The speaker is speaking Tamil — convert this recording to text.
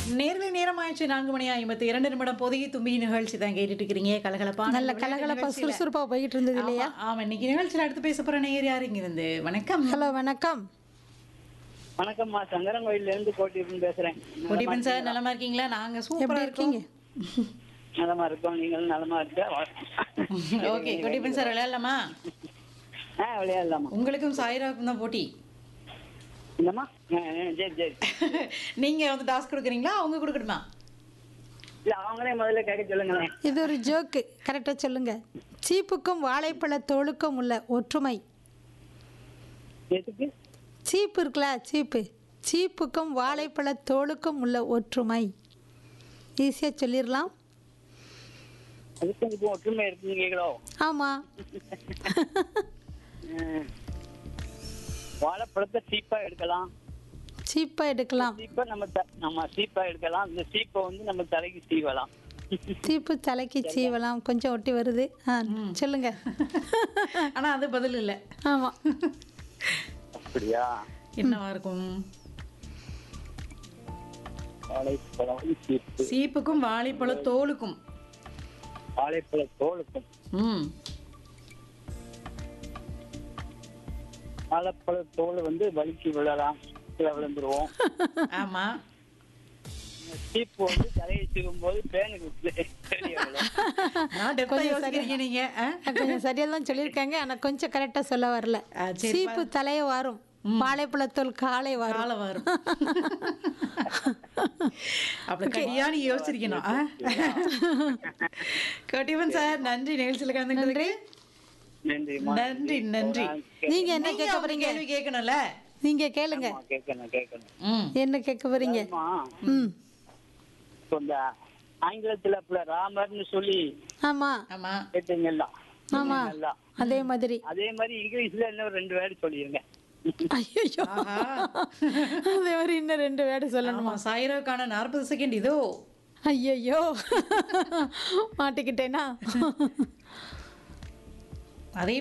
நேர்களை நேரம் ஆயிடுச்சு நான்கு மணி ஐம்பத்தி இரண்டு நிமிடம் பொதிகை தும்பி நிகழ்ச்சி தான் கேட்டுட்டு இருக்கிறீங்க கலகலப்பான நல்ல இந்த விளையாட்டு கலகலப்பா நிகழ்ச்சியில. சுறுசுறுப்பா போயிட்டு இருந்தது இல்லையா ஆமா, ஆமா இன்னைக்கு நிகழ்ச்சியில் அடுத்து பேச போற நேயர் யார் இங்க இருந்து வணக்கம் ஹலோ வணக்கம் வணக்கம்மா சங்கரங்கோயில்ல இருந்து கோட்டியப்பன் பேசுறேன் கொடிபன் சார் நலமா இருக்கீங்களா நாங்க எப்படி சூப்பரா இருக்கீங்க இருக்கீங்க நலமா இருக்கோம் நீங்களும் நலமா இருக்க ஓகே கொடிபன் சார் விளையாடலாமா ஆ விளையாடலாமா உங்களுக்கும் சாயிராவுக்கும் தான் போட்டி என்னம்மா ஆ, ஆ, சரி சரி நீங்க வந்து டாஸ்க் கொடுக்குறீங்களா அவங்க கொடுக்கணுமா இல்ல அவங்களே முதல்ல கேட்க சொல்லுங்களேன் இது ஒரு ஜோக்கு கரெக்டாக சொல்லுங்க சீப்புக்கும் வாழைப்பழ தோலுக்கும் உள்ள ஒற்றுமை எதுக்கு சீப்பு இருக்குல்ல சீப்பு சீப்புக்கும் வாழைப்பழ தோலுக்கும் உள்ள ஒற்றுமை ஈஸியாக சொல்லிடலாம் அதுக்கும் இதுக்கும் ஒற்றுமை இருக்குன்னு கேட்கலோ ஆமாம் வாழைப்பழத்தை சீப்பா எடுக்கலாம் சீப்பாக எடுக்கலாம் சீப்பை நம்ம த- நம்ம சீப்பா எடுக்கலாம் இந்த சீப்பை வந்து நம்ம தலைக்கு சீவலாம் சீப்பு தலைக்கு சீவலாம் கொஞ்சம் ஒட்டி வருது ஆ சொல்லுங்க ஆனா அது பதில் இல்ல ஆமாம் அப்படியா என்னவா இருக்கும் வாழைப்பழம் சீப்பு சீப்புக்கும் வாழைப்பழ தோலுக்கும் வாழைப்பழ தோலுக்கும் ம் வாழைப்பழ தோல் வந்து வலிக்கு விழலாம் கீழே விழுந்துருவோம் ஆமா சீப்பு வந்து தலையை சீவும் போது பேனுக்கு வெளியே விழும் நான் டெப்தா யோசிக்கிறீங்க நீங்க ஆ? கொஞ்சம் சரியாக தான் சொல்லியிருக்காங்க ஆனால் கொஞ்சம் கரெக்டாக சொல்ல வரல ஆ, சரி, சீப்பு தலையை வாரும் வாழைப்பழத்தோல் காலை வரும் காலை வரும் அப்படி கடியா நீ யோசிச்சிருக்கணும் ஆ? கட்டிவன் சார் நன்றி நிகழ்ச்சியில் கலந்துக்கிட்டதுக்கு நன்றிம்மா நன்றி நன்றி நீங்க என்ன நீங்க கேட்க அவங்க போறீங்க கேள்வி கேட்கணும்ல நீங்க கேளுங்க ஆமா, கேட்கணும் கேட்கணும் ம் என்ன கேட்க போறீங்க ஆமா ம் இப்போ இந்த ஆங்கிலத்துல இப்ப ராமர்னு சொல்லி ஆமா ஆமா கேட்டீங்கல்ல ஆமா சொன்னீங்கல்ல. அதே மாதிரி அதே மாதிரி இங்கிலீஷ்ல இன்னும் ரெண்டு வேர்டு சொல்லிருங்க ஐயோ ஆஹா அதே மாதிரி இன்னும் ரெண்டு வேர்டு சொல்லணும் ஆமா சாயிரோக்கான நாற்பது செகண்ட் இதோ ஐயோ மாட்டிக்கிட்டேனா அதே